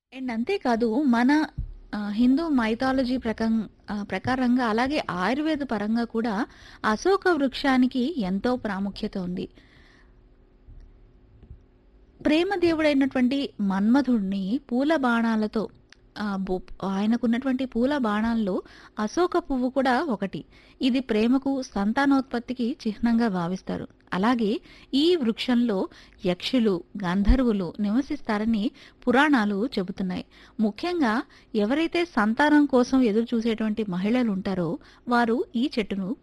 And అంతేకాదు మన ఆహ్, హిందూ మైథాలజీ ప్రకం ఆహ్, ప్రకారంగా అలాగే ఆయుర్వేద పరంగా కూడా అశోక వృక్షానికి ఎంతో ప్రాముఖ్యత ఉంది. ప్రేమ దేవుడైనటువంటి మన్మధుడిని పూల బాణాలతో ఆహ్, బొ ఆయనకున్నటువంటి పూల బాణాల్లో అశోక పువ్వు కూడా ఒకటి. ఇది ప్రేమకు, సంతానోత్పత్తికి చిహ్నంగా భావిస్తారు. అలాగే ఈ వృక్షంలో యక్షులు, గంధర్వులు నివసిస్తారని పురాణాలు చెబుతున్నాయి. ముఖ్యంగా ఎవరైతే సంతానం కోసం ఎదురు చూసేటువంటి మహిళలుంటారో వారు ఈ చెట్టును